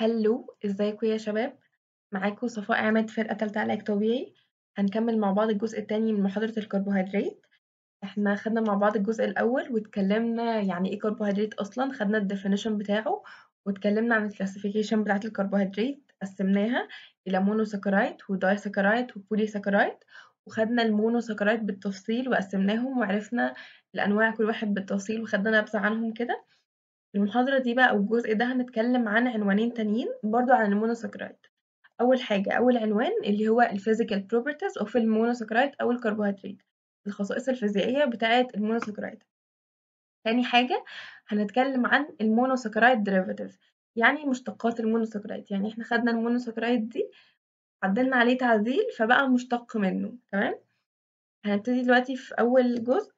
هلو ازيكم يا شباب معاكم صفاء عماد فرقة تالتة علاج طبيعي هنكمل مع بعض الجزء التاني من محاضرة الكربوهيدرات احنا خدنا مع بعض الجزء الأول واتكلمنا يعني ايه كربوهيدرات أصلا خدنا الديفينيشن بتاعه واتكلمنا عن الكلاسيفيكيشن بتاعة الكربوهيدرات قسمناها إلى مونوساكرايد ودايساكرايد وبوليساكرايد وخدنا المونوساكرايد بالتفصيل وقسمناهم وعرفنا الأنواع كل واحد بالتفصيل وخدنا نبذة عنهم كده المحاضرة دي بقى أو الجزء ده هنتكلم عن عنوانين تانيين برضو عن المونوساكرايد أول حاجة أول عنوان اللي هو الفيزيكال بروبرتيز أوف المونوساكرايد أو الكربوهيدرات الخصائص الفيزيائية بتاعة المونوساكرايد تاني حاجة هنتكلم عن المونوساكرايد ديريفاتيف يعني مشتقات المونوساكرايد يعني احنا خدنا المونوساكرايد دي عدلنا عليه تعديل فبقى مشتق منه تمام هنبتدي دلوقتي في أول جزء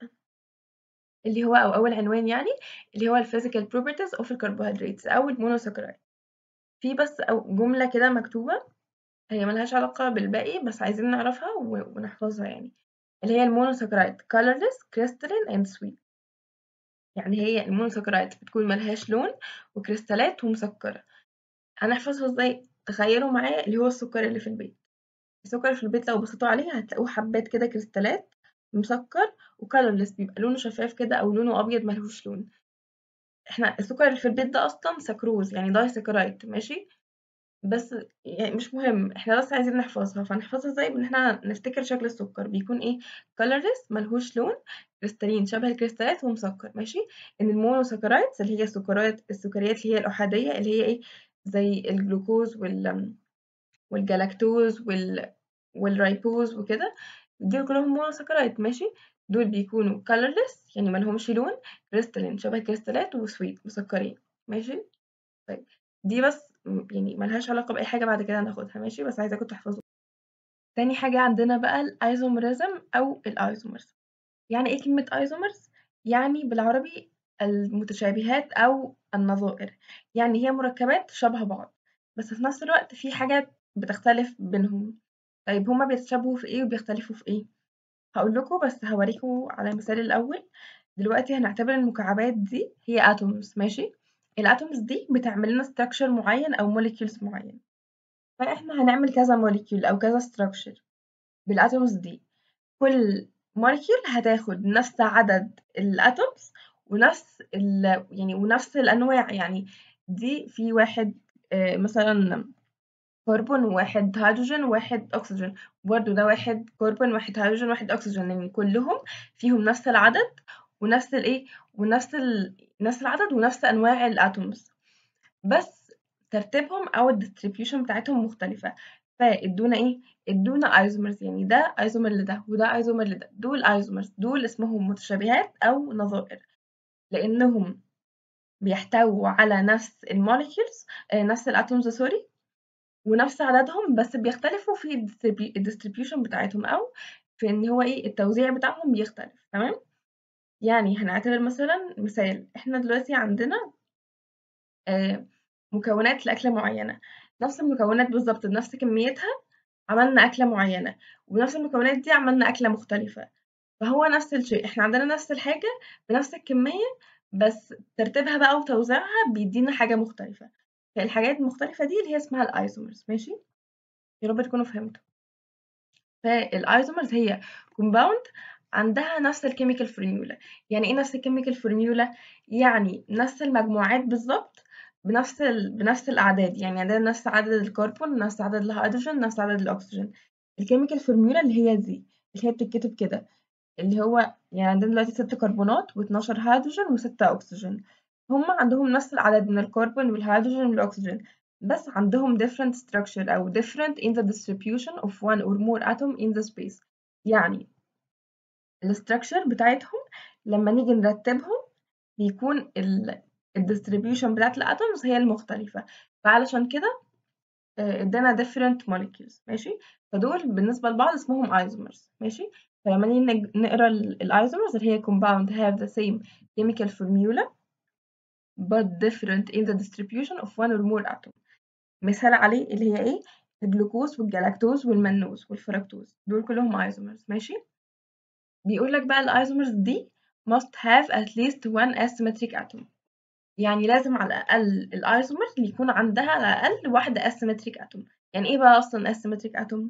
اللي هو أو أول عنوان يعني اللي هو الphysical properties of الcarbohydrates أو المونوساكرايد في بس أو جملة كده مكتوبة هي ملهاش علاقة بالباقي بس عايزين نعرفها ونحفظها يعني اللي هي المونوساكرايد colorless crystalline and sweet يعني هي المونوساكرايد بتكون ملهاش لون وكريستالات ومسكرة هنحفظها ازاي تخيلوا معايا اللي هو السكر اللي في البيت السكر في البيت لو بصيتوا عليه هتلاقوه حبات كده كريستالات مسكر وكالرلس بيبقى لونه شفاف كده او لونه ابيض ملهوش لون احنا السكر اللي في البيت ده اصلا سكروز يعني داي سكرايت ماشي بس يعني مش مهم احنا بس عايزين نحفظها فنحفظها ازاي بان احنا نفتكر شكل السكر بيكون ايه كالرلس ملهوش لون كريستالين شبه الكريستالات ومسكر ماشي ان المونوساكرايتس اللي هي السكريات السكريات اللي هي الاحاديه اللي هي ايه زي الجلوكوز وال والجلاكتوز وال والرايبوز وكده دول كلهم مونوساكرايد ماشي دول بيكونوا colorless يعني ملهمش لون كريستالين شبه الكريستالات وسويت مسكرين ماشي طيب دي بس يعني ملهاش علاقة بأي حاجة بعد كده هناخدها ماشي بس عايزاكم تحفظوا تاني حاجة عندنا بقى الايزومرزم أو الايزومرز يعني ايه كلمة ايزومرز؟ يعني بالعربي المتشابهات أو النظائر يعني هي مركبات شبه بعض بس في نفس الوقت في حاجات بتختلف بينهم طيب هما بيتشابهوا في ايه وبيختلفوا في ايه هقول لكم بس هوريكم على مثال الاول دلوقتي هنعتبر المكعبات دي هي اتومز ماشي الاتومز دي بتعمل لنا ستراكشر معين او موليكيولز معين فاحنا هنعمل كذا موليكيول او كذا ستراكشر بالاتومز دي كل موليكيول هتاخد نفس عدد الاتومز ونفس ال يعني ونفس الانواع يعني دي في واحد آه مثلا كربون وواحد هيدروجين وواحد أكسجين برضه ده واحد كربون واحد هيدروجين واحد أكسجين يعني كلهم فيهم نفس العدد ونفس الإيه ونفس ال... نفس العدد ونفس أنواع الأتومز بس ترتيبهم أو الديستريبيوشن بتاعتهم مختلفة فادونا ايه ادونا ايزومرز يعني ده ايزومر لده وده ايزومر لده دول ايزومرز دول اسمهم متشابهات او نظائر لانهم بيحتووا على نفس الموليكيولز آه نفس الاتومز سوري ونفس عددهم بس بيختلفوا في الديستريبيوشن بتاعتهم او في ان هو ايه التوزيع بتاعهم بيختلف تمام يعني هنعتبر مثلا مثال احنا دلوقتي عندنا آه مكونات لأكلة معينة نفس المكونات بالظبط بنفس كميتها عملنا أكلة معينة ونفس المكونات دي عملنا أكلة مختلفة فهو نفس الشيء احنا عندنا نفس الحاجة بنفس الكمية بس ترتيبها بقى وتوزيعها بيدينا حاجة مختلفة فالحاجات المختلفة دي اللي هي اسمها الايزومرز ماشي يا رب تكونوا فهمتوا فالايزومرز هي كومباوند عندها نفس الكيميكال فورميولا يعني ايه نفس الكيميكال فورميولا يعني نفس المجموعات بالظبط بنفس ال... بنفس الاعداد يعني عندنا نفس عدد الكربون نفس عدد الهيدروجين نفس عدد الاكسجين الكيميكال فورميولا اللي هي دي اللي هي بتتكتب كده اللي هو يعني عندنا دلوقتي ست كربونات و12 هيدروجين وستة اكسجين هم عندهم نفس العدد من الكربون والهيدروجين والأكسجين بس عندهم different structure أو different in the distribution of one or more atom in the space يعني الستراكشر بتاعتهم لما نيجي نرتبهم بيكون ال الديستريبيوشن بتاعت الاتومز هي المختلفة فعلشان كده ادانا different molecules ماشي فدول بالنسبة لبعض اسمهم ايزومرز ماشي فلما نيجي نقرا الايزومرز اللي هي compound have the same chemical formula but different in the distribution of one or more atom مثال عليه اللي هي ايه الجلوكوز والجلاكتوز والمنوز والفركتوز دول كلهم ايزومرز ماشي بيقول لك بقى الايزومرز دي must have at least one asymmetric atom يعني لازم على الأقل الأيزومر يكون عندها على الأقل واحدة asymmetric atom يعني إيه بقى أصلا asymmetric atom؟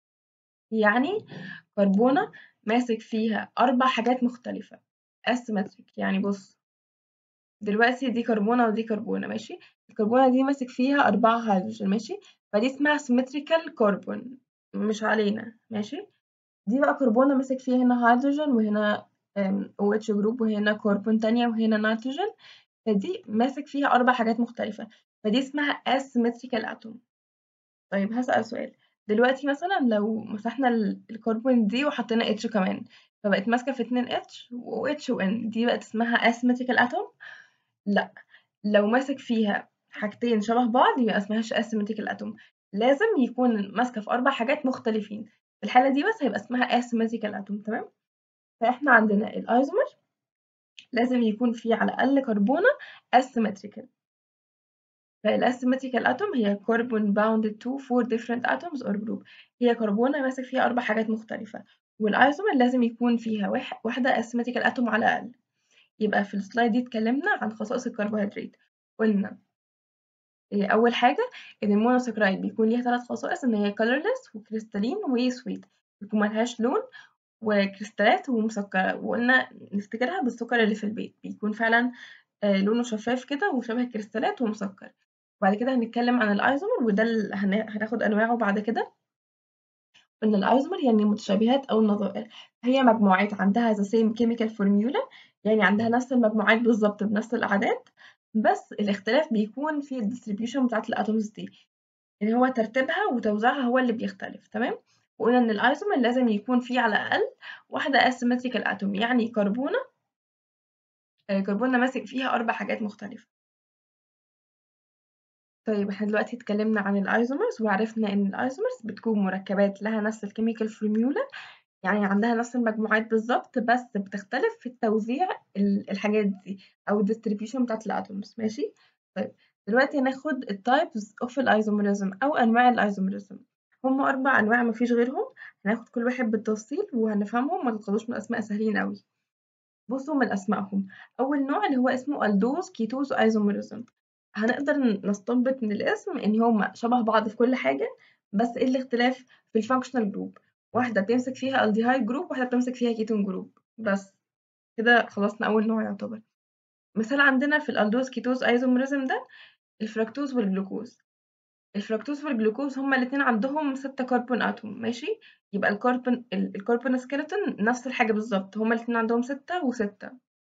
يعني كربونة ماسك فيها أربع حاجات مختلفة asymmetric يعني بص دلوقتي دي كربونة ودي كربونة ماشي الكربونة دي ماسك فيها أربعة هيدروجين ماشي فدي اسمها symmetrical carbon مش علينا ماشي دي بقى كربونة ماسك فيها هنا هيدروجين وهنا OH جروب وهنا كربون تانية وهنا نيتروجين فدي ماسك فيها أربع حاجات مختلفة فدي اسمها asymmetrical atom طيب هسأل سؤال دلوقتي مثلا لو مسحنا الكربون دي وحطينا اتش كمان فبقت ماسكة في اتنين اتش و اتش و ان دي بقت اسمها asymmetrical atom لا لو ماسك فيها حاجتين شبه بعض يبقى اسمهاش asymmetrical atom لازم يكون ماسكة في أربع حاجات مختلفين في الحالة دي بس هيبقى اسمها asymmetrical atom تمام فإحنا عندنا الأيزومر لازم يكون فيه على الأقل كربونة asymmetrical فالasymmetrical atom هي carbon bounded to four different atoms or group هي كربونة ماسك فيها أربع حاجات مختلفة والأيزومر لازم يكون فيها واحدة asymmetrical atom على الأقل يبقى في السلايد دي اتكلمنا عن خصائص الكربوهيدرات قلنا أول حاجة إن المونوساكرايد بيكون ليها ثلاث خصائص إن هي colorless وكريستالين وسويت بيكون ملهاش لون وكريستالات ومسكرة وقلنا نفتكرها بالسكر اللي في البيت بيكون فعلا لونه شفاف كده وشبه الكريستالات ومسكر وبعد كده هنتكلم عن الايزومر وده اللي هناخد انواعه بعد كده ان الايزومر يعني المتشابهات او النظائر هي مجموعات عندها the same chemical formula يعني عندها نفس المجموعات بالظبط بنفس الاعداد بس الاختلاف بيكون في الديستريبيوشن بتاعت الاتومز دي يعني هو ترتيبها وتوزيعها هو اللي بيختلف تمام وقلنا ان الايزومر لازم يكون فيه على الاقل واحده asymmetrical atom يعني كربونه كربونة ماسك فيها أربع حاجات مختلفة طيب احنا دلوقتي اتكلمنا عن الايزومرز وعرفنا ان الايزومرز بتكون مركبات لها نفس الكيميكال فورميولا يعني عندها نفس المجموعات بالظبط بس بتختلف في التوزيع الحاجات دي او الديستريبيوشن بتاعت الاتومز ماشي طيب دلوقتي هناخد التايبز اوف الايزومرزم او انواع الايزومرزم هم اربع انواع مفيش غيرهم هناخد كل واحد بالتفصيل وهنفهمهم ما تتخضوش من اسماء سهلين قوي بصوا من أسمائهم أول نوع اللي هو اسمه الدوز كيتوز ايزوميرزم هنقدر نستنبط من الاسم إن هما شبه بعض في كل حاجة بس إيه الاختلاف في الفانكشنال جروب واحدة بتمسك فيها الديهايد جروب واحدة بتمسك فيها كيتون جروب بس كده خلصنا أول نوع يعتبر مثال عندنا في الالدوز كيتوز ايزوميرزم ده الفركتوز والجلوكوز الفركتوز والجلوكوز هما الاتنين عندهم ستة كربون اتوم ماشي يبقى الكربون الكربون سكيلتون نفس الحاجة بالظبط هما الاتنين عندهم ستة وستة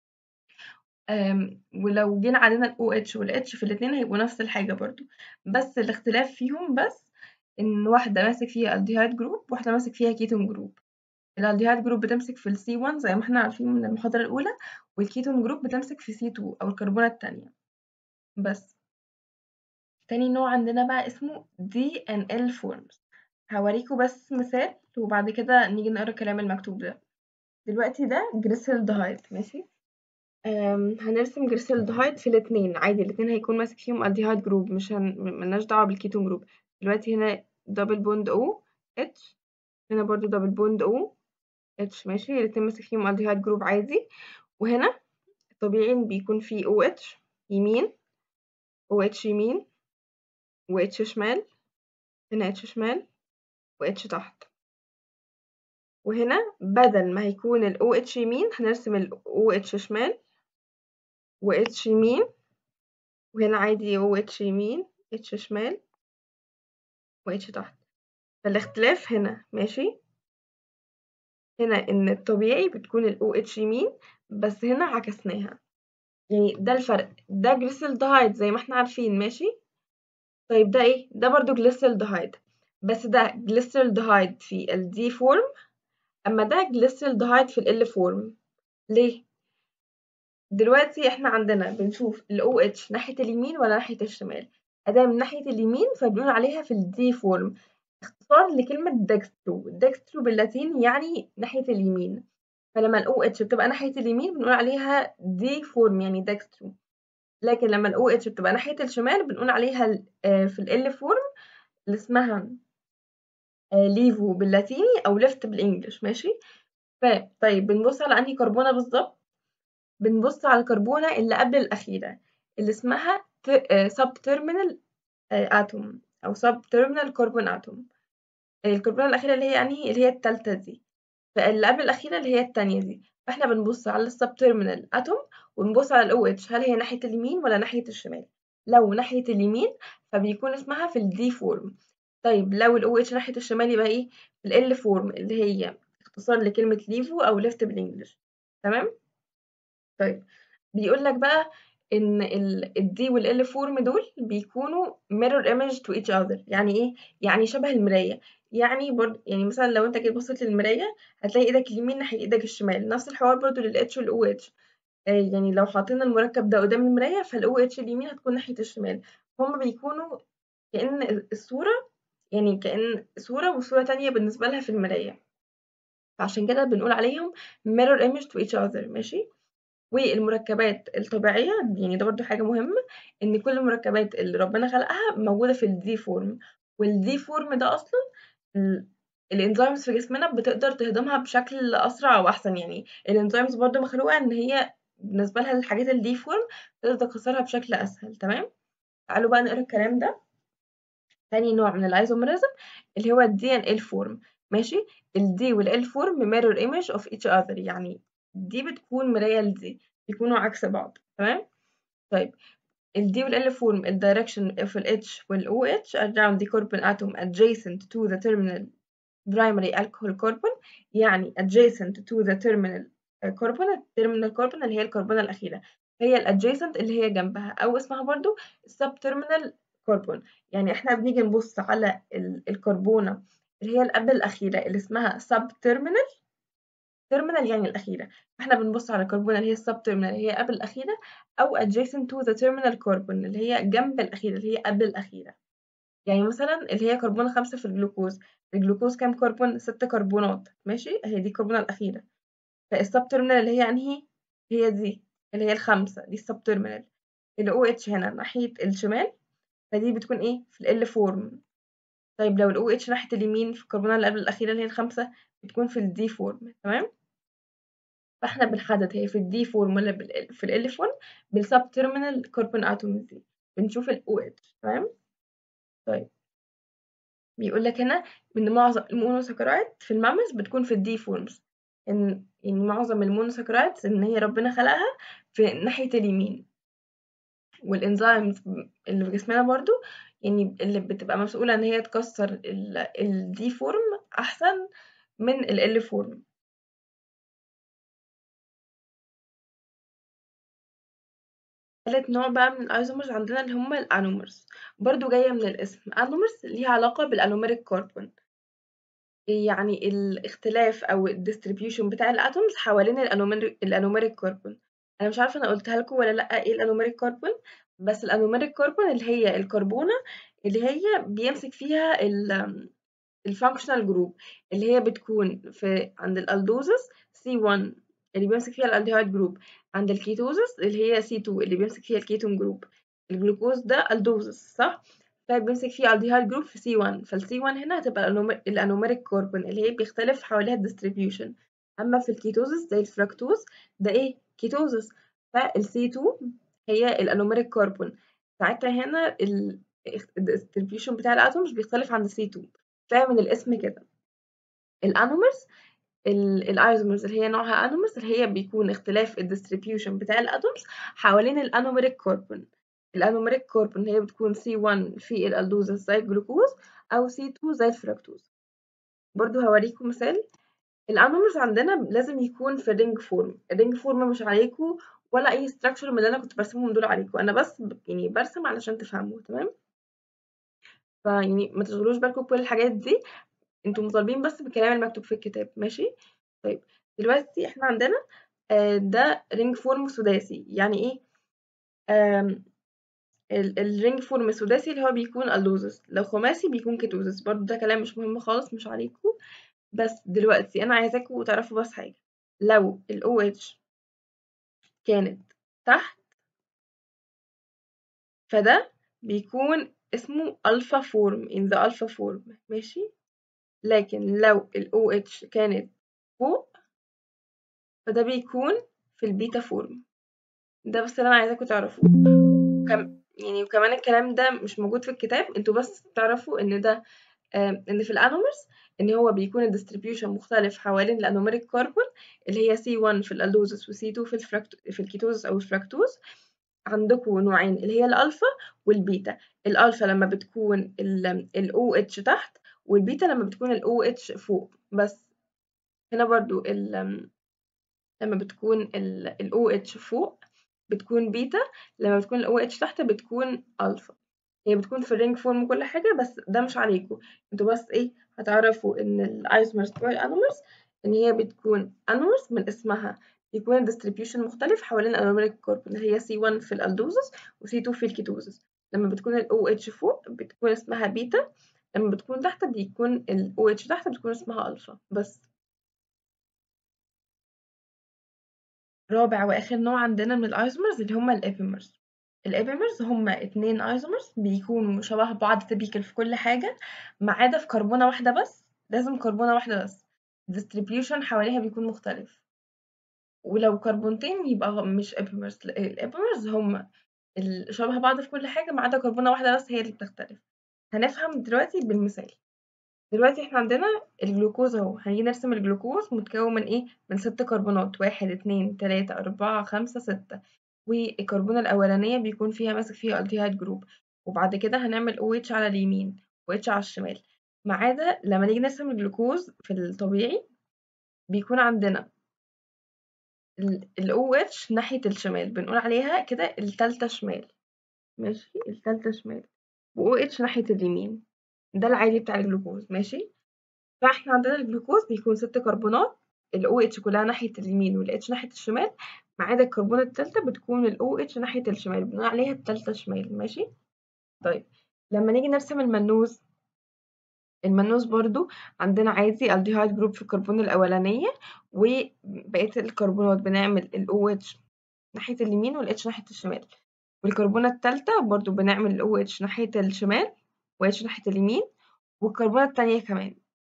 ولو جينا عندنا ال OH وال H في الاتنين هيبقوا نفس الحاجة برضو بس الاختلاف فيهم بس إن واحدة ماسك فيها الديهايد جروب واحدة ماسك فيها كيتون جروب الالديهايد جروب بتمسك في ال C1 زي ما احنا عارفين من المحاضرة الأولى والكيتون جروب بتمسك في C2 أو الكربونة التانية بس تاني نوع عندنا بقى اسمه DNL forms هوريكم بس مثال وبعد كده نيجي نقرا الكلام المكتوب ده دلوقتي ده جريسلدهايد ماشي هنرسم جريسلدهايد في الاتنين عادي الاتنين هيكون ماسك فيهم الديهايد جروب مش هن... ملناش دعوة بالكيتون جروب دلوقتي هنا دبل بوند او اتش هنا برضو دبل بوند او اتش ماشي الاتنين ماسك فيهم الديهايد جروب عادي وهنا طبيعي بيكون في او اتش يمين او اتش يمين و اتش شمال هنا اتش شمال و اتش تحت وهنا بدل ما هيكون ال OH يمين هنرسم ال OH شمال و H يمين وهنا عادي OH يمين H شمال و H تحت فالاختلاف هنا ماشي هنا إن الطبيعي بتكون ال OH يمين بس هنا عكسناها يعني ده الفرق ده جليسلدهايد زي ما احنا عارفين ماشي طيب ده ايه ده برضو جليسلدهايد بس ده جليسلدهايد في ال D فورم اما ده جليسلدهايد في ال فورم ليه دلوقتي احنا عندنا بنشوف ال OH ناحية اليمين ولا ناحية الشمال ادام ناحية اليمين فبنقول عليها في ال D فورم اختصار لكلمة دextro دextro باللاتيني يعني ناحية اليمين فلما ال OH بتبقى ناحية اليمين بنقول عليها D فورم يعني dextro لكن لما ال OH بتبقى ناحية الشمال بنقول عليها في ال L فورم اللي اسمها ليفو باللاتيني أو ليفت بالإنجلش ماشي طيب بنبص على أنهي كربونة بالظبط بنبص على الكربونة اللي قبل الأخيرة اللي اسمها سب تيرمينال اتوم او سب تيرمينال كربون اتوم الكربون الاخيره اللي هي يعني اللي هي التالتة دي فاللي قبل الاخيره اللي هي التانية دي فاحنا بنبص على السب تيرمينال اتوم ونبص على الاو اتش هل هي ناحيه اليمين ولا ناحيه الشمال لو ناحيه اليمين فبيكون اسمها في الدي فورم طيب لو الاو اتش ناحيه الشمال يبقى ايه ال فورم اللي هي اختصار لكلمه ليفو او ليفت بالانجلش تمام طيب بيقول لك بقى ان الدي والال فورم دول بيكونوا mirror image to each other يعني ايه يعني شبه المرايه يعني برضه يعني مثلا لو انت جيت بصيت للمرايه هتلاقي ايدك اليمين ناحيه ايدك الشمال نفس الحوار برضه للاتش والاو اتش يعني لو حاطين المركب ده قدام المرايه فالاو اتش اليمين هتكون ناحيه الشمال هما بيكونوا كأن الصورة يعني كأن صورة وصورة تانية بالنسبة لها في المراية فعشان كده بنقول عليهم mirror image to each other ماشي والمركبات الطبيعية يعني ده برضو حاجة مهمة إن كل المركبات اللي ربنا خلقها موجودة في الدي فورم والدي فورم ده أصلا الانزيمز في جسمنا بتقدر تهضمها بشكل أسرع وأحسن يعني الانزيمز برضو مخلوقة إن هي بالنسبة لها الحاجات الدي فورم تقدر تكسرها بشكل أسهل تمام تعالوا بقى نقرا الكلام ده تاني نوع من الايزوميريزم اللي هو الدي ان ال فورم ماشي الدي والال فورم mirror image of each other يعني دي بتكون مراية لدي بيكونوا عكس بعض تمام طيب الدي والال فورم الدايركشن of ال H وال OH around the carbon atom adjacent to the terminal primary alcohol carbon يعني adjacent to the terminal carbon terminal carbon اللي هي الكربونة الأخيرة هي الادجيسنت اللي هي جنبها أو اسمها برضو السب terminal كربون يعني احنا بنيجي نبص على الكربونة اللي هي اللي قبل الأخيرة اللي اسمها سب تيرمينال تيرمينال يعني الأخيرة احنا بنبص على الكربونة اللي هي السب تيرمينال اللي هي قبل الأخيرة أو adjacent to the terminal carbon اللي هي جنب الأخيرة اللي هي قبل الأخيرة يعني مثلا اللي هي كربونة خمسة في الجلوكوز الجلوكوز كام كربون ست كربونات ماشي هي دي الكربونة الأخيرة فالسب تيرمينال اللي هي أنهي هي دي اللي هي الخمسة دي السب تيرمينال ال OH هنا ناحية الشمال فدي بتكون ايه في ال فورم طيب لو ال OH ناحية اليمين في الكربونة اللي قبل الأخيرة اللي هي الخمسة بتكون في الدي فورم تمام فاحنا بنحدد هي في الدي فورم ولا في ال فورم بالسب تيرمينال كربون اتومز دي بنشوف ال OH تمام طيب بيقول لك هنا ان معظم المونوساكرايد في المامس بتكون في الدي فورمز ان يعني معظم المونوساكرايد ان هي ربنا خلقها في ناحية اليمين والانزيمز اللي في جسمنا برضو يعني اللي بتبقى مسؤولة ان هي تكسر الدي فورم احسن من ال فورم تالت نوع بقى من الايزومرز عندنا اللي هما الانومرز برضو جاية من الاسم انومرز ليها علاقة بالانوميريك كربون يعني الاختلاف او الديستريبيوشن بتاع الاتومز حوالين الانوميريك كربون انا مش عارفه انا قلتها لكم ولا لا ايه الانوميريك كربون بس الانوميريك كربون اللي هي الكربونه اللي هي بيمسك فيها الفانكشنال جروب اللي هي بتكون في عند الالدوزس C1 اللي بيمسك فيها الالديهايد جروب عند الكيتوزس اللي هي C2 اللي بيمسك فيها الكيتون جروب الجلوكوز ده الدوزس صح فبيمسك فيه الديهايد جروب في C1 فالسي 1 هنا هتبقى الانوميريك كربون اللي هي بيختلف حواليها الديستريبيوشن اما في الكيتوزس زي الفراكتوز ده ايه كيتوزس فالسي 2 هي الانوميريك كربون ساعتها هنا الديستريبيوشن بتاع الاتومز بيختلف عن السي 2 فمن الاسم كده الانومرز الايزومرز اللي هي نوعها انومرز اللي هي بيكون اختلاف الديستريبيوشن بتاع الاتومز حوالين الانوميريك كربون الانوميريك كربون هي بتكون C1 في الالدوزس زي الجلوكوز او C2 زي الفركتوز برضو هوريكم مثال الانومرز عندنا لازم يكون في رينج فورم الرينج فورم مش عليكم ولا اي ستراكشر من اللي انا كنت برسمهم دول عليكم انا بس يعني برسم علشان تفهموا تمام فيعني ما تشغلوش بالكم بكل الحاجات دي انتوا مطالبين بس بالكلام المكتوب في الكتاب ماشي طيب دلوقتي احنا عندنا ده رينج فورم سداسي يعني ايه الرينج فورم السداسي اللي هو بيكون اللوزس لو خماسي بيكون كيتوزس برضو ده كلام مش مهم خالص مش عليكم بس دلوقتي انا عايزاكم تعرفوا بس حاجه لو ال OH كانت تحت فده بيكون اسمه alpha form in the alpha form ماشي لكن لو ال OH كانت فوق فده بيكون في البيتا فورم ده بس اللي انا عايزاكم تعرفوه وكم يعني وكمان الكلام ده مش موجود في الكتاب انتوا بس تعرفوا ان ده آم، ان في الانومرز ان هو بيكون الديستريبيوشن مختلف حوالين الانوميريك كاربون اللي هي C1 في الالدوزس وC2 في الفراكتو في الكيتوزس او الفراكتوز عندكم نوعين اللي هي الالفا والبيتا الالفا لما بتكون ال OH تحت والبيتا لما بتكون ال OH فوق بس هنا برضو ال لما بتكون ال ال OH فوق بتكون بيتا لما بتكون ال OH تحت بتكون ألفا هي بتكون في الرينج فورم وكل حاجة بس ده مش عليكم انتوا بس ايه هتعرفوا ان الايزومرز بتوع الانومرز ان هي بتكون انومرز من اسمها بيكون الديستريبيوشن مختلف حوالين الانوميريك كاربون اللي هي C1 في الالدوزس وC2 في الكيتوزس لما بتكون ال OH فوق بتكون اسمها بيتا لما بتكون تحت بيكون ال OH تحت بتكون اسمها ألفا بس رابع واخر نوع عندنا من الايزومرز اللي هما الابيمرز الابيمرز هما اتنين ايزومرز بيكونوا شبه بعض تبيكال في كل حاجة ما عدا في كربونة واحدة بس لازم كربونة واحدة بس الديستريبيوشن حواليها بيكون مختلف ولو كربونتين يبقى مش ابيمرز الابيمرز هما ال- شبه بعض في كل حاجة ما عدا كربونة واحدة بس هي اللي بتختلف هنفهم دلوقتي بالمثال دلوقتي احنا عندنا الجلوكوز اهو هنيجي نرسم الجلوكوز متكون من ايه من ست كربونات واحد اتنين تلاتة اربعة خمسة ستة والكربونة الأولانية بيكون فيها ماسك فيها الديهايد جروب وبعد كده هنعمل OH على اليمين واتش على الشمال ما عدا لما نيجي نرسم الجلوكوز في الطبيعي بيكون عندنا ال OH ناحية الشمال بنقول عليها كده التالتة شمال ماشي التالتة شمال و OH ناحية اليمين ده العادي بتاع الجلوكوز ماشي فاحنا عندنا الجلوكوز بيكون ست كربونات ال OH كلها ناحية اليمين وال H ناحية الشمال ما عدا الكربونة التالتة بتكون ال OH ناحية الشمال بنقول عليها التالتة شمال ماشي طيب لما نيجي نرسم المنوز المنوز برضو عندنا عادي الديهايد جروب في الكربون الأولانية وبقية الكربونات بنعمل ال OH ناحية اليمين وال H ناحية الشمال والكربونة التالتة برضو بنعمل ال OH ناحية الشمال و H ناحية اليمين والكربونة التانية كمان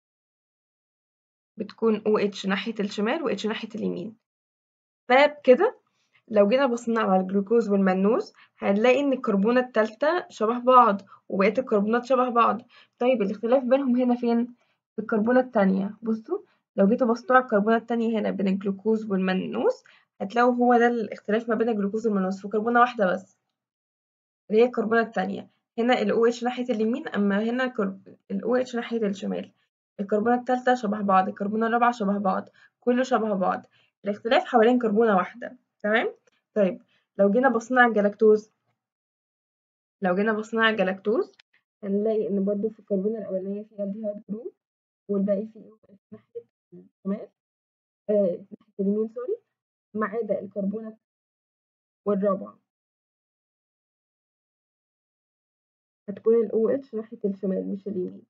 بتكون OH ناحية الشمال و H ناحية اليمين فبكده لو جينا بصينا على الجلوكوز والمنوز هنلاقي ان الكربونة التالتة شبه بعض وبقية الكربونات شبه بعض طيب الاختلاف بينهم هنا فين في الكربونة التانية بصوا لو جيتوا بصيتوا على الكربونة التانية هنا بين الجلوكوز والمنوز هتلاقوا هو ده الاختلاف ما بين الجلوكوز والمنوز في كربونة واحدة بس اللي هي الكربونة التانية هنا ال OH ناحية اليمين أما هنا ال OH ناحية الشمال الكربونة التالتة شبه بعض الكربونة الرابعة شبه بعض كله شبه بعض الاختلاف حوالين كربونة واحدة تمام طيب لو جينا بصينا على الجلاكتوز لو جينا بصينا على الجلاكتوز هنلاقي ان برضو في الكربونة الأولانية فيها الديهايد جروب والباقي فيه ناحية الشمال آه ناحية اليمين سوري ما عدا الكربونة والرابعة هتكون ال OH ناحية الشمال مش اليمين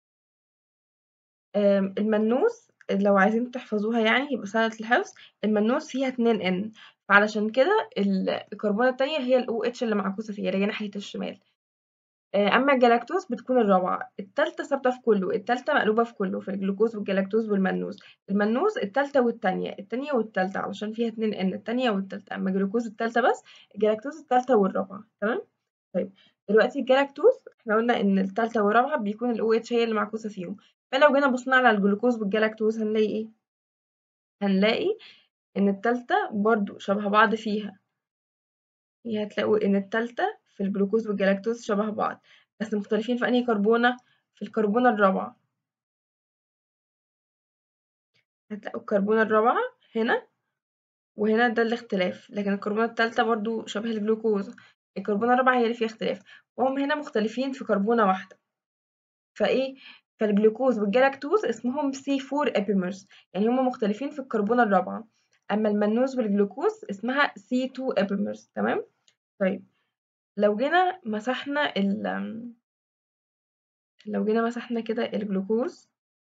آم، المنوس لو عايزين تحفظوها يعني يبقى سهلة الحفظ المنوس فيها اتنين N فعلشان كده ال- الكربونة التانية هي ال OH اللي معكوسة فيها اللي هي ناحية الشمال آه، أما الجلاكتوز بتكون الرابعة التالتة ثابتة في كله التالتة مقلوبة في كله في الجلوكوز والجلاكتوز والمنوز المنوز التالتة والتانية التانية والتالتة علشان فيها اتنين N التانية والتالتة أما الجلوكوز التالتة بس الجلاكتوز التالتة والرابعة تمام طيب دلوقتي الجلاكتوز احنا قلنا ان التالتة والرابعة بيكون ال OH هي اللي معكوسة فيهم فلو جينا بصينا على الجلوكوز والجلاكتوز هنلاقي ايه هنلاقي ان التالتة برضو شبه بعض فيها هي هتلاقوا ان التالتة في الجلوكوز والجلاكتوز شبه بعض بس مختلفين في انهي كربونة في الكربونة الرابعة هتلاقوا الكربونة الرابعة هنا وهنا ده الاختلاف لكن الكربونة التالتة برضو شبه الجلوكوز الكربونة الرابعة هي اللي فيها اختلاف وهم هنا مختلفين في كربونة واحدة فايه فالجلوكوز والجلاكتوز اسمهم C4 epimers يعني هما مختلفين في الكربونة الرابعة أما المنوز والجلوكوز اسمها C2 epimers تمام طيب لو جينا مسحنا ال لو جينا مسحنا كده الجلوكوز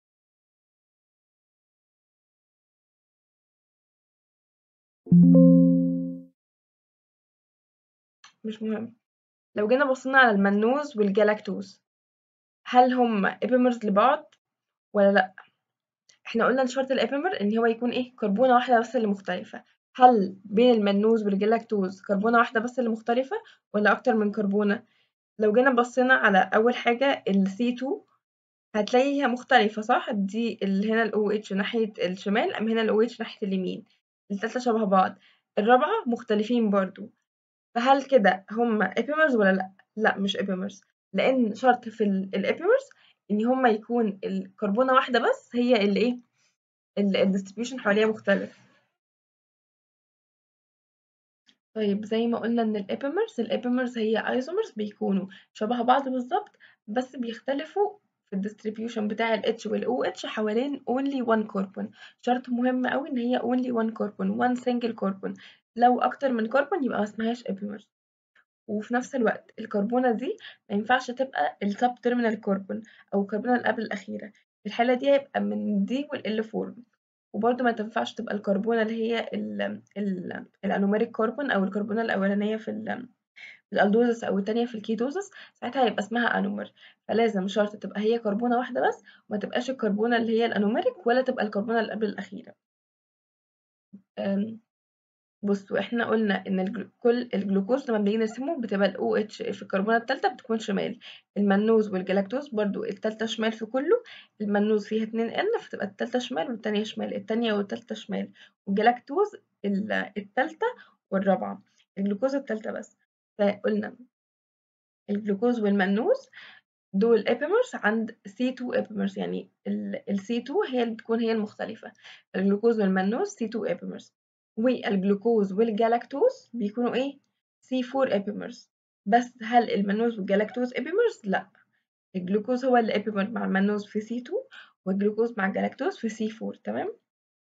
مش مهم لو جينا بصينا على المنوز والجلاكتوز هل هم ابيمرز لبعض ولا لا احنا قلنا شرط الابيمر ان هو يكون ايه كربونه واحده بس اللي مختلفه هل بين المنوز والجلاكتوز كربونة واحدة بس اللي مختلفة ولا أكتر من كربونة؟ لو جينا بصينا على أول حاجة ال C2 هتلاقيها مختلفة صح؟ دي اللي هنا ال OH ناحية الشمال أم هنا ال OH ناحية اليمين التلاتة شبه بعض الرابعة مختلفين برضو فهل كده هما ابيمرز ولا لأ؟ لأ مش ابيمرز لأن شرط في الابيمرز إن هما يكون الكربونة واحدة بس هي اللي إيه؟ الديستريبيوشن حواليها مختلف طيب زي ما قلنا إن الابيمرز الابيمرز هي ايزومرز بيكونوا شبه بعض بالظبط بس بيختلفوا في الديستريبيوشن بتاع ال H وال OH حوالين only one carbon شرط مهم قوي إن هي only one carbon one single carbon لو أكتر من كربون يبقى ما اسمهاش ابيمرز وفي نفس الوقت الكربونة دي ما ينفعش تبقى السب تيرمينال كربون أو الكربونة اللي قبل الأخيرة في الحالة دي هيبقى من دي وال L فورم وبرضه ما تنفعش تبقى الكربونة اللي هي ال ال الأنوميريك كربون أو الكربونة الأولانية في ال الألدوزس أو التانية في الكيتوزس ساعتها هيبقى اسمها أنومر فلازم شرط تبقى هي كربونة واحدة بس وما تبقاش الكربونة اللي هي الأنوميريك ولا تبقى الكربونة اللي قبل الأخيرة بصوا احنا قلنا ان الجلو... كل الجلوكوز لما بنيجي نرسمه بتبقى ال OH في الكربونة التالتة بتكون شمال المنوز والجلاكتوز برضو التالتة شمال في كله المنوز فيها اتنين N فتبقى التالتة شمال والتانية شمال التانية والتالتة شمال والجلاكتوز التالتة والرابعة الجلوكوز التالتة بس فقلنا الجلوكوز والمنوز دول ابيمرز عند C2 ابيمرز يعني ال C2 هي اللي بتكون هي المختلفة الجلوكوز والمنوز C2 ابيمرز والجلوكوز والجلاكتوز بيكونوا ايه C4 ابيمرز بس هل المنوز والجلاكتوز ابيمرز لا الجلوكوز هو اللي ابيمر مع المنوز في C2 والجلوكوز مع الجلاكتوز في C4 تمام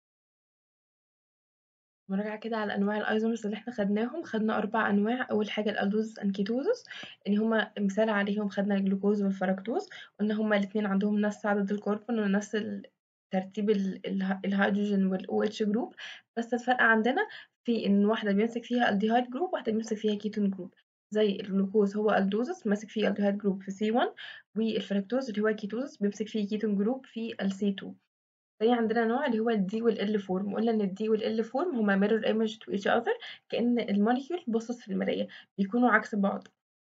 مراجعة كده على أنواع الأيزومرز اللي احنا خدناهم خدنا أربع أنواع أول حاجة الألدوزس أنكيتوزس إن هما مثال عليهم خدنا الجلوكوز والفركتوز قلنا هما الاتنين عندهم نفس عدد الكربون ونفس ترتيب الهيدروجين والأو اتش جروب بس الفرق عندنا في إن واحدة بيمسك فيها الديهايد جروب واحدة بيمسك فيها كيتون جروب زي الجلوكوز هو الدوزس ماسك فيه الديهايد جروب في سي 1 والفركتوز اللي هو كيتوزس بيمسك فيه كيتون جروب في السي 2 تاني عندنا نوع اللي هو الدي والال فورم قلنا ان الدي والال فورم هما mirror image to each other كأن الموليكيول بصت في المراية بيكونوا عكس بعض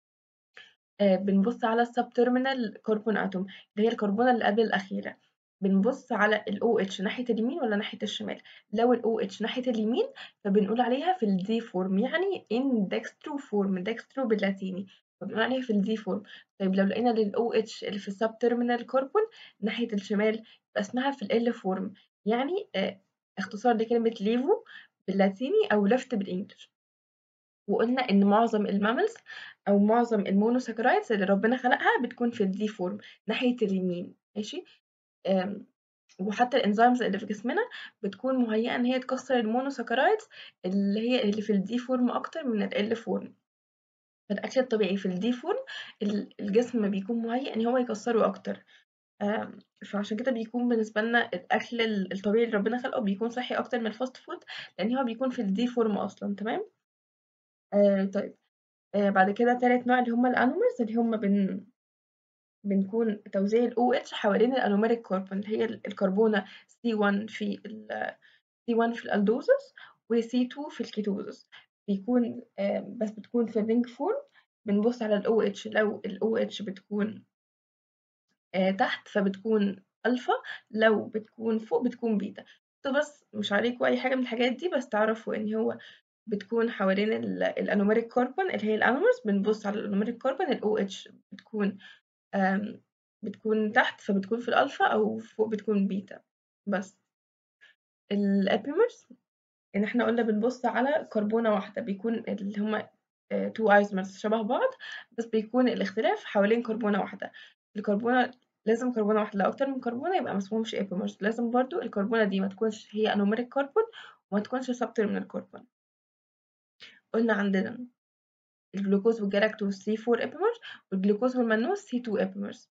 آه بنبص على السب تيرمينال كربون اتوم اللي هي الكربونة اللي قبل الأخيرة بنبص على ال OH ناحية اليمين ولا ناحية الشمال لو ال OH ناحية اليمين فبنقول عليها في الدي فورم يعني in dextro form dextro باللاتيني فبنقول عليها في الدي فورم طيب لو لقينا لل OH اللي في السب تيرمينال كربون ناحية الشمال يبقى اسمها في ال فورم يعني آه اختصار لكلمة ليفو باللاتيني أو لفت بالإنجلش وقلنا إن معظم الماملز أو معظم المونوساكرايدز اللي ربنا خلقها بتكون في الدي فورم ناحية اليمين ماشي وحتى الانزيمز اللي في جسمنا بتكون مهيئة إن هي تكسر المونوساكرايدز اللي هي اللي في الدي فورم أكتر من ال فورم فالأكل الطبيعي في الدي فورم الجسم بيكون مهيئ إن هو يكسره أكتر فعشان كده بيكون بالنسبة لنا الأكل الطبيعي اللي ربنا خلقه بيكون صحي أكتر من الفاست فود لأن هو بيكون في الدي فورم أصلا تمام آه طيب آه بعد كده تالت نوع اللي هما الأنومرز اللي هما بن بنكون توزيع ال OH حوالين الأنوميريك كربون اللي هي الكربونة C1 في ال C1 في الألدوزس و C2 في الكيتوزس بيكون بس بتكون في الرينج فورم بنبص على ال OH لو ال OH بتكون تحت فبتكون ألفا لو بتكون فوق بتكون بيتا بس مش عليكم أي حاجة من الحاجات دي بس تعرفوا إن هو بتكون حوالين الأنوميريك كربون اللي هي الأنومرز بنبص على الأنوميريك كربون ال OH بتكون بتكون تحت فبتكون في الألفا أو فوق بتكون بيتا بس الابيمرز إن إحنا قلنا بنبص على كربونة واحدة بيكون اللي هما تو ايزومرز شبه بعض بس بيكون الاختلاف حوالين كربونة واحدة الكربونة لازم كربونة واحدة لو أكتر من كربونة يبقى مسموهمش ابيمرز لازم برضو الكربونة دي ما تكونش هي انوميريك كربون وما تكونش سب تيرمينال كربون قلنا عندنا الجلوكوز والجلاكتوز سي 4 ابيمرز والجلوكوز والمنوز سي 2 ابيمرز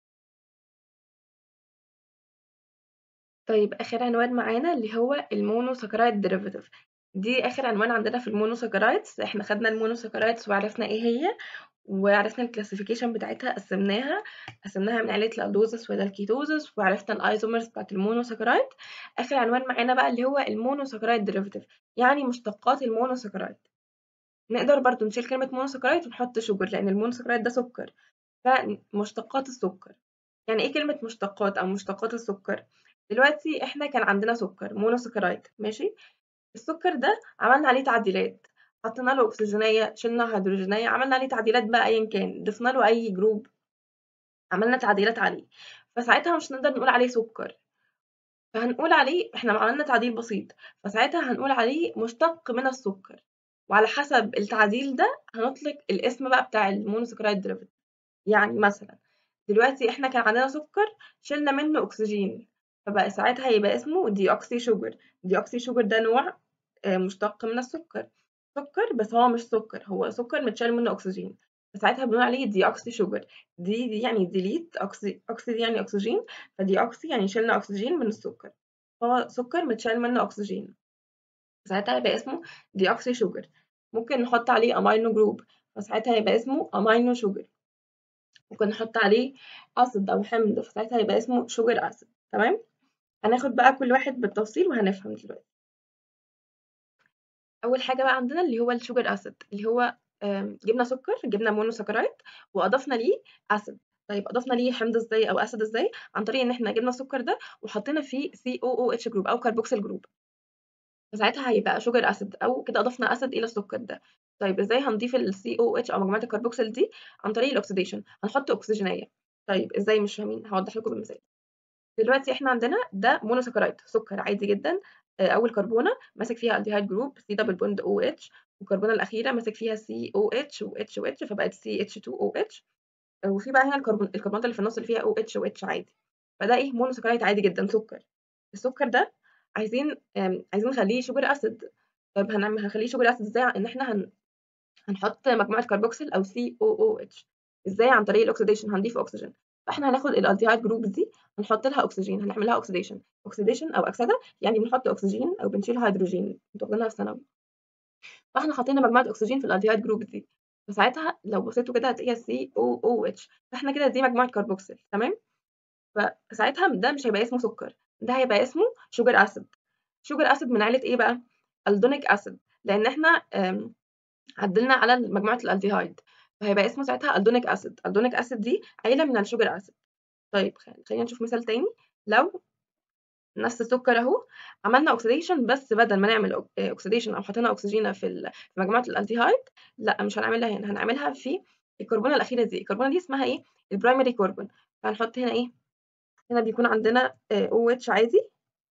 طيب آخر عنوان معانا اللي هو المونوساكرايد ديريفاتيف دي آخر عنوان عندنا في المونوساكرايدز إحنا خدنا المونوساكرايدز وعرفنا إيه هي وعرفنا الكلاسيفيكيشن بتاعتها قسمناها قسمناها من عيلة الألدوزس ولا الكيتوزس وعرفنا الأيزومرز بتاعت المونوساكرايد آخر عنوان معانا بقى اللي هو المونوساكرايد ديريفيتيف يعني مشتقات المونوساكرايد نقدر برضو نشيل كلمة مونوساكرايد ونحط شوجر لأن المونوساكرايد ده سكر فمشتقات السكر يعني إيه كلمة مشتقات أو مشتقات السكر دلوقتي إحنا كان عندنا سكر مونوساكرايد ماشي السكر ده عملنا عليه تعديلات حطينا له أكسجينية شلنا هيدروجينية عملنا عليه تعديلات بقى أيا كان ضفنا له أي جروب عملنا تعديلات عليه فساعتها مش نقدر نقول عليه سكر فهنقول عليه احنا عملنا تعديل بسيط فساعتها هنقول عليه مشتق من السكر وعلى حسب التعديل ده هنطلق الاسم بقى بتاع المونوسكرايد ديريفيتيف يعني مثلا دلوقتي احنا كان عندنا سكر شلنا منه اكسجين فبقى ساعتها هيبقى اسمه دي اوكسي شوجر دي اوكسي شوجر ده نوع مشتق من السكر سكر بس هو مش سكر هو سكر متشال منه اكسجين فساعتها بنقول عليه دي اوكسي شوجر دي دي يعني ديليت اوكسي اوكسي دي يعني اكسجين فدي اوكسي يعني شلنا اكسجين من السكر هو سكر متشال منه اكسجين ساعتها هيبقى اسمه دي اوكسي شوجر ممكن نحط عليه امينو جروب فساعتها هيبقى اسمه امينو شوجر ممكن نحط عليه اسيد او حمض فساعتها هيبقى اسمه شوجر اسيد تمام هناخد بقى كل واحد بالتفصيل وهنفهم دلوقتي اول حاجه بقى عندنا اللي هو الشوجر اسيد اللي هو جبنا سكر جبنا مونوساكرايد واضفنا ليه اسيد طيب اضفنا ليه حمض ازاي او اسيد ازاي عن طريق ان احنا جبنا السكر ده وحطينا فيه سي او او اتش جروب او كربوكسيل جروب فساعتها هيبقى شوجر اسيد او كده اضفنا اسيد الى السكر ده طيب ازاي هنضيف السي او اتش او مجموعه الكربوكسيل دي عن طريق الاكسديشن هنحط اكسجينيه طيب ازاي مش فاهمين هوضح لكم بمثال دلوقتي احنا عندنا ده مونوساكرايد سكر عادي جدا اول كربونه ماسك فيها الديهايد جروب سي دبل بوند او اتش والكربونه الاخيره ماسك فيها سي او اتش و اتش و اتش فبقت سي اتش 2 او اتش وفي بقى هنا الكربون الكربونات اللي في النص اللي فيها او اتش و اتش عادي فده ايه مونوساكرايد عادي جدا سكر السكر ده عايزين عايزين نخليه شوجر اسيد طب هنعمل هنخليه شوجر اسيد ازاي ان احنا هن... هنحط مجموعه كربوكسيل او سي او او اتش ازاي عن طريق الاكسيديشن هنضيف اكسجين فاحنا هناخد الالديهايد جروبز دي هنحط لها اكسجين هنعمل لها اوكسيديشن اوكسيديشن او اكسده يعني بنحط اكسجين او بنشيل هيدروجين انتوا واخدينها في ثانوي فاحنا حطينا مجموعه اكسجين في الالديهايد جروبز دي فساعتها لو بصيتوا كده هتلاقيها سي او او اتش فاحنا كده دي مجموعه كربوكسيل تمام فساعتها ده مش هيبقى اسمه سكر ده هيبقى اسمه شوجر اسيد شوجر اسيد من عيله ايه بقى الدونيك اسيد لان احنا عدلنا على مجموعه الالديهايد فهيبقى اسمه ساعتها الدونيك اسيد الدونيك اسيد دي عيله من الشوجر اسيد طيب خلينا نشوف مثال تاني لو نفس السكر اهو عملنا اوكسيديشن بس بدل ما نعمل اوكسيديشن او حطينا اكسجين في في مجموعه الالديهايد لا مش هنعملها هنا هنعملها في الكربونه الاخيره دي الكربونه دي اسمها ايه البرايمري كربون فهنحط هنا ايه هنا بيكون عندنا او اتش عادي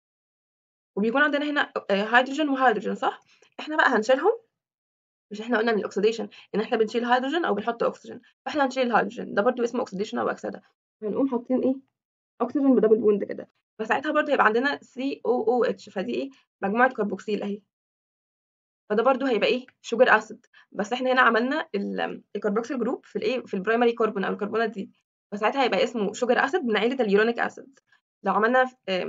وبيكون عندنا هنا هيدروجين وهيدروجين صح احنا بقى هنشيلهم مش احنا قلنا من الاكسيديشن ان احنا بنشيل هيدروجين او بنحط اكسجين فاحنا هنشيل الهيدروجين ده برضو اسمه اوكسيديشن او اكسده هنقوم حاطين ايه اكسجين بدبل بوند كده فساعتها برضو هيبقى عندنا سي او او اتش فدي ايه مجموعه كربوكسيل اهي فده برضو هيبقى ايه شوجر اسيد بس احنا هنا عملنا الكربوكسيل جروب في الايه في البرايمري كربون او الكربونات دي فساعتها هيبقى اسمه شوجر اسيد من عيله اليورونيك اسيد لو عملنا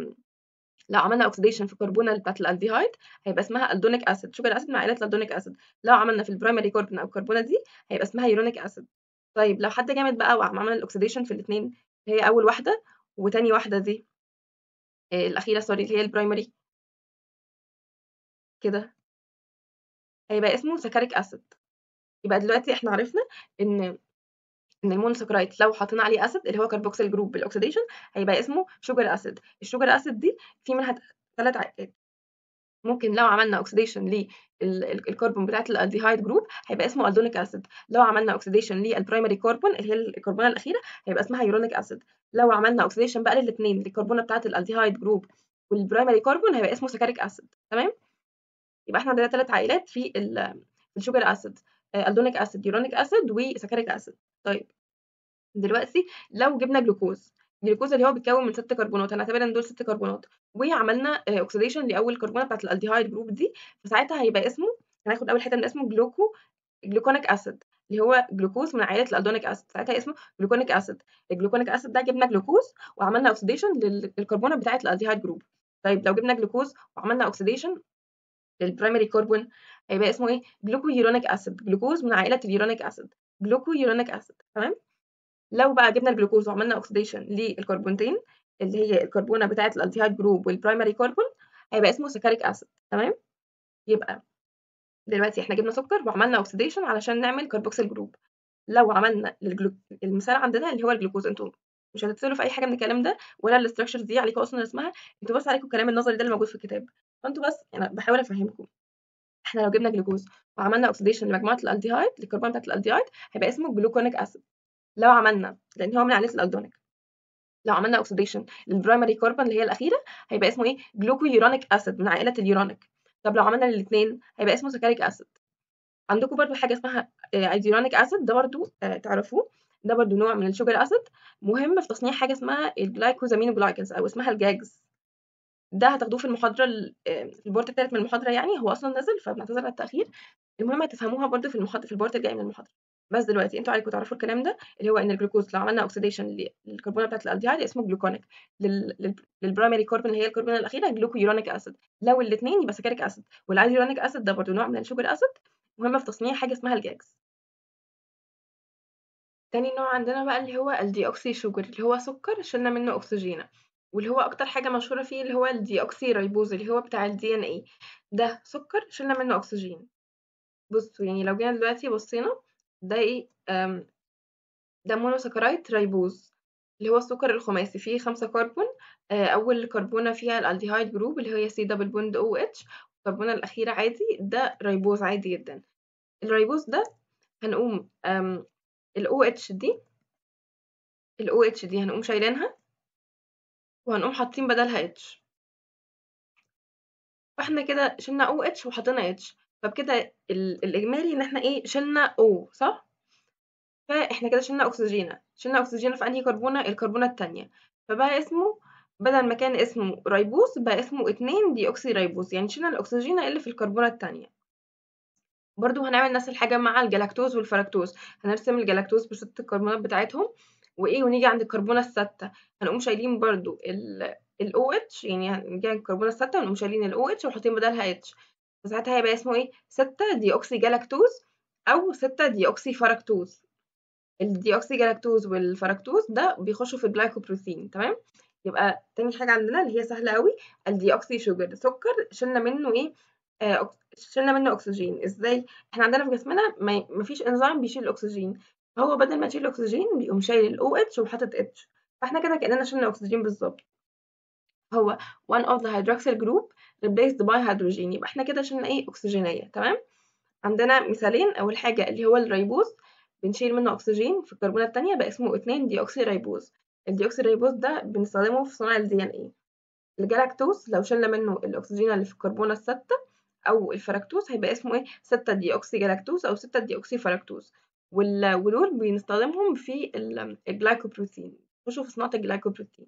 لو عملنا اوكسيديشن في الكربونه بتاعت الالديهايد هيبقى اسمها الدونيك اسيد شوجر اسيد مع عائله الالدونيك اسيد لو عملنا في البرايمري كربون او الكربونه دي هيبقى اسمها يورونيك اسيد طيب لو حد جامد بقى وعمل الاكسيديشن في الاثنين هي اول واحده وتاني واحده دي إيه الاخيره سوري اللي هي البرايمري كده هيبقى اسمه سكريك اسيد يبقى دلوقتي احنا عرفنا ان ان المونوساكرايد لو حطينا عليه اسيد اللي هو كربوكسيل جروب بالاكسيديشن هيبقى اسمه شوجر اسيد الشوجر اسيد دي في منها ثلاث عائلات ممكن لو عملنا اوكسيديشن للكربون بتاعت الالديهايد جروب هيبقى اسمه الدونيك اسيد لو عملنا اوكسيديشن للبرايمري كربون اللي هي الكربونه الاخيره هيبقى اسمها يورونيك اسيد لو عملنا اوكسيديشن بقى للاثنين للكربونه بتاعت الالديهايد جروب والبرايمري كربون هيبقى اسمه سكريك اسيد تمام يبقى احنا عندنا ثلاث عائلات في الشوجر اسيد الدونيك اسيد يورونيك اسيد وسكريك اسيد طيب دلوقتي لو جبنا جلوكوز الجلوكوز اللي هو بيتكون من ست كربونات هنعتبر ان دول ست كربونات وعملنا اوكسيديشن لاول كربونه بتاعت الالديهايد جروب دي فساعتها هيبقى اسمه هناخد اول حته من اسمه جلوكو جلوكونيك اسيد اللي هو جلوكوز من عائله الالدونيك اسيد ساعتها اسمه جلوكونيك اسيد الجلوكونيك اسيد ده جبنا جلوكوز وعملنا اوكسيديشن للكربونه بتاعه الالديهايد جروب طيب لو جبنا جلوكوز وعملنا اوكسيديشن للبرايمري كربون هيبقى اسمه ايه جلوكو يورونيك اسيد جلوكوز من عائله اليورونيك اسيد جلوكو يورونيك اسيد تمام لو بقى جبنا الجلوكوز وعملنا اوكسيديشن للكربونتين اللي هي الكربونه بتاعه الالديهايد جروب والبرايمري كربون هيبقى اسمه سكريك اسيد تمام يبقى دلوقتي احنا جبنا سكر وعملنا اوكسيديشن علشان نعمل كربوكسيل جروب لو عملنا للجلو... المثال عندنا اللي هو الجلوكوز انتوا مش هتتسالوا في اي حاجه من الكلام ده ولا الاستراكشرز دي عليكم اصلا اسمها انتوا بس عليكم الكلام النظري ده اللي موجود في الكتاب فانتوا بس انا يعني بحاول افهمكم احنا لو جبنا جلوكوز وعملنا اوكسيديشن لمجموعه الالديهايد للكربون بتاعت الالديهايد هيبقى اسمه جلوكونيك اسيد لو عملنا لان هو من عائله الالدونيك لو عملنا اوكسيديشن للبرايمري كربون اللي هي الاخيره هيبقى اسمه ايه جلوكو يورونيك اسيد من عائله اليورونيك طب لو عملنا الاثنين هيبقى اسمه سكريك اسيد عندكم برضو حاجه اسمها ايديورونيك اسيد ده برضو تعرفوه ده برضو نوع من الشوجر اسيد مهم في تصنيع حاجه اسمها الجلايكوزامين جلايكنز او اسمها الجاجز ده هتاخدوه في المحاضره البورت الثالث من المحاضره يعني هو اصلا نزل فبنعتذر على التاخير المهم هتفهموها برضو في المحاضره في البورت الجاي من المحاضره بس دلوقتي انتوا عليكم تعرفوا الكلام ده اللي هو ان الجلوكوز لو عملنا اوكسيديشن للكربونه بتاعت الالديهايد اسمه جلوكونيك لل... للبرايمري كربون اللي هي الكربونه الاخيره جلوكو يورونيك اسيد لو الاثنين يبقى سكريك اسيد والايديورونيك اسيد ده برضو نوع من الشوجر اسيد مهمه في تصنيع حاجه اسمها الجاكس تاني نوع عندنا بقى اللي هو الديوكسي شوجر اللي هو سكر شلنا منه اكسجين واللي هو اكتر حاجه مشهوره فيه اللي هو الديوكسي ريبوز اللي هو بتاع الدي ان اي ده سكر شلنا منه اكسجين بصوا يعني لو جينا دلوقتي بصينا ده ايه ده مونوساكرايد ريبوز اللي هو السكر الخماسي فيه خمسة كربون أول كربونة فيها الألديهايد جروب اللي هي سي دبل بوند أو اتش الكربونة الأخيرة عادي ده ريبوز عادي جدا الريبوز ده هنقوم ال OH دي ال OH دي هنقوم شايلينها وهنقوم حاطين بدلها H فاحنا كده شلنا OH وحطينا H فبكده الإجمالي إن احنا إيه شلنا O صح؟ فاحنا كده شلنا أكسجين شلنا أكسجين في أنهي كربونة؟ الكربونة التانية فبقى اسمه بدل ما كان اسمه ريبوز بقى اسمه اتنين دي أكسي ريبوز يعني شلنا الأكسجين اللي في الكربونة التانية برضو هنعمل نفس الحاجة مع الجلاكتوز والفركتوز هنرسم الجلاكتوز بست الكربونات بتاعتهم وايه ونيجي عند الكربونة الستة هنقوم شايلين برضو ال ال OH يعني هنيجي عند الكربونة الستة ونقوم شايلين ال OH وحاطين بدلها H فساعتها هيبقى اسمه ايه ستة دي أكسي جلاكتوز أو ستة دي أكسي فركتوز الديوكسي جلاكتوز والفركتوز ده بيخشوا في الجلايكوبروتين تمام يبقى تاني حاجة عندنا اللي هي سهلة قوي الديوكسي شوجر سكر شلنا منه ايه آه شلنا منه اكسجين ازاي احنا عندنا في جسمنا ما فيش انزيم بيشيل الاكسجين فهو بدل ما يشيل الاكسجين بيقوم شايل الاو اتش وحاطط اتش فاحنا كده كاننا شلنا اكسجين بالظبط هو one of the hydroxyl group replaced by hydrogen يبقى احنا كده شلنا ايه اكسجينيه تمام عندنا مثالين اول حاجه اللي هو الريبوز بنشيل منه اكسجين في الكربونه الثانيه بقى اسمه 2 ديوكسي ريبوز الديوكسي ريبوز ده بنستخدمه في صناعه الدي ان ايه الجلاكتوز لو شلنا منه الاكسجين اللي في الكربونه السادسه او الفركتوز هيبقى اسمه ايه 6 ديوكسي جلاكتوز او 6 ديوكسي فركتوز ودول بنستخدمهم في الجلايكوبروتين خشوا في صناعه الجلايكوبروتين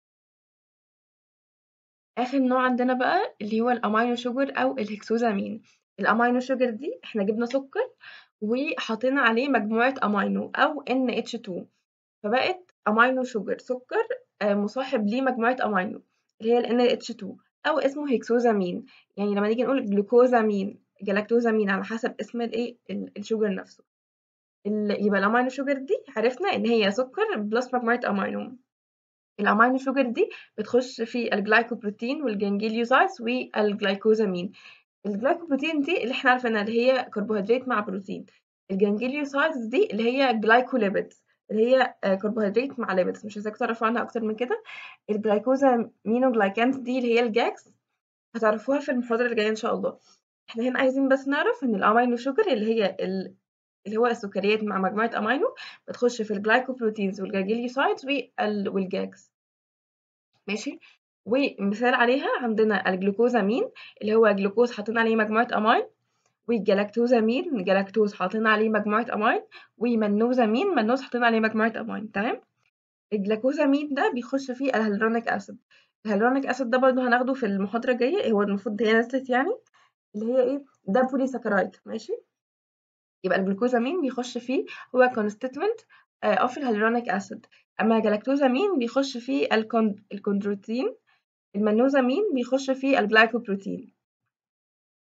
اخر نوع عندنا بقى اللي هو الامينو شوجر او الهكسوزامين الامينو شوجر دي احنا جبنا سكر وحطينا عليه مجموعه امينو او NH2 فبقت امينو شوجر سكر مصاحب ليه مجموعه امينو اللي هي ال NH2 او اسمه هيكسوزامين يعني لما نيجي نقول جلوكوزامين جلاكتوزامين على حسب اسم الايه الشوجر نفسه يبقى الامينو شوجر دي عرفنا ان هي سكر بلس مجموعه امينو الامينو شوجر دي بتخش في الجلايكوبروتين والجنجليوسايدز والجلايكوزامين الجلايكوبروتين دي اللي احنا عارفينها اللي هي كربوهيدرات مع بروتين الجنجليوسايدز دي اللي هي جلايكوليبيدز اللي هي كربوهيدرات مع ليبيدز مش عايزاكم تعرفوا عنها اكتر من كده الجلايكوزامينوجلايكانز دي اللي هي الجاكس هتعرفوها في المحاضره اللي جايه ان شاء الله احنا هنا عايزين بس نعرف ان الامينو شوجر اللي هي اللي هو السكريات مع مجموعه امينو بتخش في الجلايكوبروتينز والجاجيليوسايدز والجاكس ماشي ومثال عليها عندنا الجلوكوزامين اللي هو جلوكوز حاطين عليه مجموعه امين والجلاكتوزامين جلاكتوز حاطين عليه مجموعه امين ومنوزامين منوز حاطين عليه مجموعه امين تمام الجلاكوزامين ده بيخش فيه الهيلورونيك اسيد الهيلورونيك اسيد ده برضه هناخده في المحاضره الجايه هو المفروض هي نزلت يعني اللي هي ايه ده بوليساكرايد ماشي يبقى الجلوكوزامين بيخش فيه هو constituent of الهيلورونيك اسيد اما الجلاكتوزامين بيخش فيه الكوندروتين المنوزامين بيخش فيه الجلايكوبروتين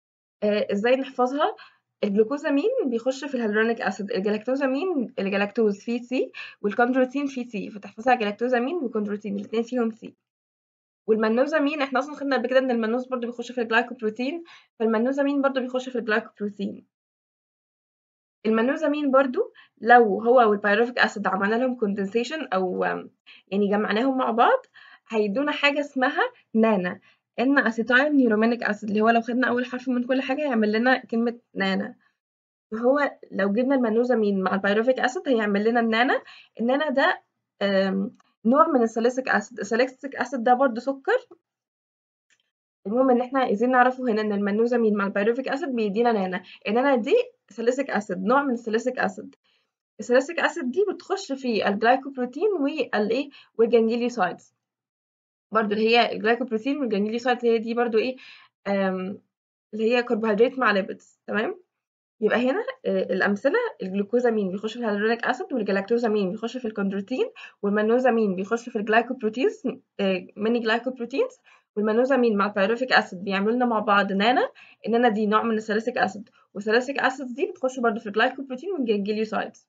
آآ إزاي نحفظها؟ الجلوكوزامين بيخش في الهيالورونيك أسيد، الجلاكتوزامين الجلاكتوز فيه C والكوندروتين فيه C فتحفظها جلاكتوزامين وكوندروتين الاتنين فيهم C. والمنوزامين إحنا أصلًا خدنا قبل كده إن المنوز برضه بيخش في الجلايكوبروتين، فالمنوزامين برضه بيخش في الجلايكوبروتين. المنوزامين برضه لو هو والبيروفيك أسيد عملنا لهم condensation أو يعني جمعناهم مع بعض هيدونا حاجة اسمها نانا N أسيتايل نيورومينيك أسيد اللي هو لو خدنا أول حرف من كل حاجة هيعمل لنا كلمة نانا. فهو لو جبنا المنوزامين مع البيروفيك أسيد هيعمل لنا النانا، النانا ده آمم نوع من الساليسيك أسيد، الساليسيك أسيد ده برضه سكر. المهم إن إحنا عايزين نعرفه هنا إن المنوزامين مع البيروفيك أسيد بيدينا نانا، النانا دي ساليسيك أسيد نوع من الساليسيك أسيد. الساليسيك أسيد دي بتخش في الجلايكوبروتين والإيه والجانجليوسايدز. برضه اللي هي الجلايكوبروتين والجانجليوسايدز هي دي برضه إيه آمم اللي هي كربوهيدرات مع lipids تمام؟ يبقى هنا آآ الأمثلة الجلوكوزامين بيخش في الهيالورونيك أسيد والجلاكتوزامين بيخش في الكوندروتين والمنوزامين بيخش في الجلايكوبروتينز آآ many glycoproteins والمنوزامين مع البيروفيك أسيد بيعملوا لنا مع بعض نانا، النانا دي نوع من الساليسيك أسيد والساليسيك أسيدز دي بتخش برضه في الجلايكوبروتين والجانجليوسايدز.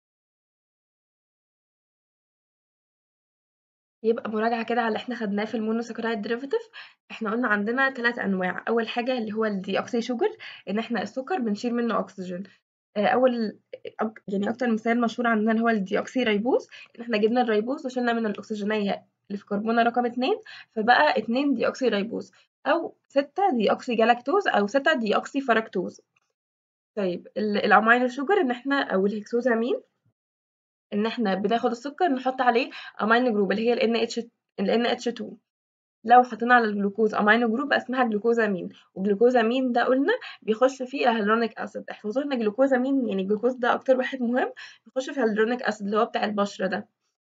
يبقى مراجعة كده على اللي إحنا خدناه في الmonosaccharide derivative إحنا قلنا عندنا 3 أنواع، أول حاجة اللي هو الdeoxy sugar إن إحنا السكر بنشيل منه أكسجين آآ أول أك يعني أكتر مثال مشهور عندنا اللي هو الdeoxy ribose إن إحنا جبنا الريبوز وشيلنا منه الأكسجينية اللي في كربونة رقم 2 فبقى 2 deoxy ribose أو 6 deoxy galactose أو 6 deoxy fructose. طيب ال الamino sugar إن إحنا أو الهكسوزامين إن إحنا بناخد السكر نحط عليه amino group اللي هي الNH الNH2 لو حطينا على الجلوكوز amino group بقى اسمها جلوكوزامين والجلوكوزامين ده قلنا بيخش في الهيالورونيك أسيد احفظوا لنا جلوكوزامين يعني الجلوكوز ده أكتر واحد مهم بيخش في الهيالورونيك أسيد اللي هو بتاع البشرة ده.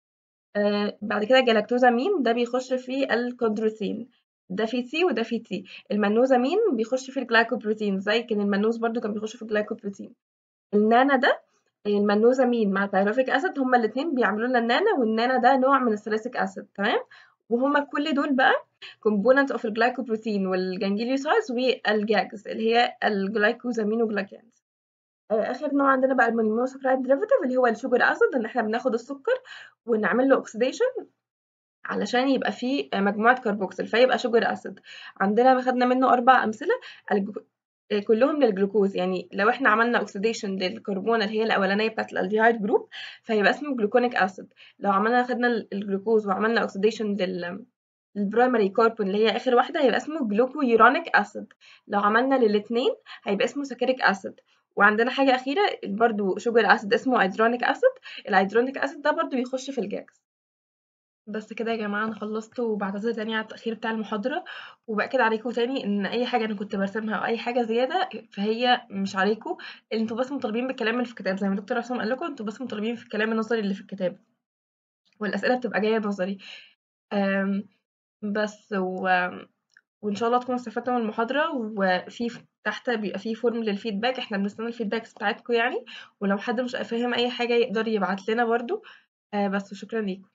آآ بعد كده الجلاكتوزامين ده بيخش في الكوندروتين ده فيه C وده فيه T المنوزامين بيخش في الجلايكوبروتين زي كان المنوز برضه كان بيخش في الجلايكوبروتين. النانا ده المنوزامين مع البيروفيك أسيد هما الاتنين بيعملوا لنا النانا والنانا ده نوع من الساليسيك أسيد تمام؟ وهما كل دول بقى components of الجلايكوبروتين والجانجليوسايدز والجاجز اللي هي الجلايكوزامينوجلايكانز. آآ آخر نوع عندنا بقى الmonosaccharide derivative اللي هو الsugar acid إن إحنا بناخد السكر ونعمل له oxidation علشان يبقى فيه مجموعة كربوكسيل فيبقى sugar acid عندنا خدنا منه 4 أمثلة الج آآ كلهم للجلوكوز يعني لو إحنا عملنا oxidation للكربونة اللي هي الأولانية بتاعة الaldehyde group فهيبقى اسمه gluconic acid لو عملنا خدنا ال الجلوكوز وعملنا oxidation لل الprimary carbon اللي هي آخر واحدة هيبقى اسمه glucouronic acid لو عملنا للاتنين هيبقى اسمه saccharic acid وعندنا حاجة أخيرة برضه sugar acid اسمه hydronic acid الhydronic acid ده برضه بيخش في الجاجز. بس كده يا جماعة أنا خلصت وباعتذر تاني على التأخير بتاع المحاضرة وبأكد عليكم تاني إن أي حاجة أنا كنت بارسمها أو أي حاجة زيادة فهي مش عليكم أنتوا بس مطالبين بالكلام اللي في الكتاب زي ما دكتور عصام قال لكم أنتوا بس مطالبين في الكلام النظري اللي في الكتاب. والأسئلة بتبقى جاية نظري. آمم بس و وإن شاء الله تكونوا استفدتوا من المحاضرة وفي ف تحت بيبقى في form للfeedback إحنا بنستنى الfeedbacks بتاعتكم يعني ولو حد مش فاهم أي حاجة يقدر يبعت لنا برضه آآ بس وشكرًا ليكم.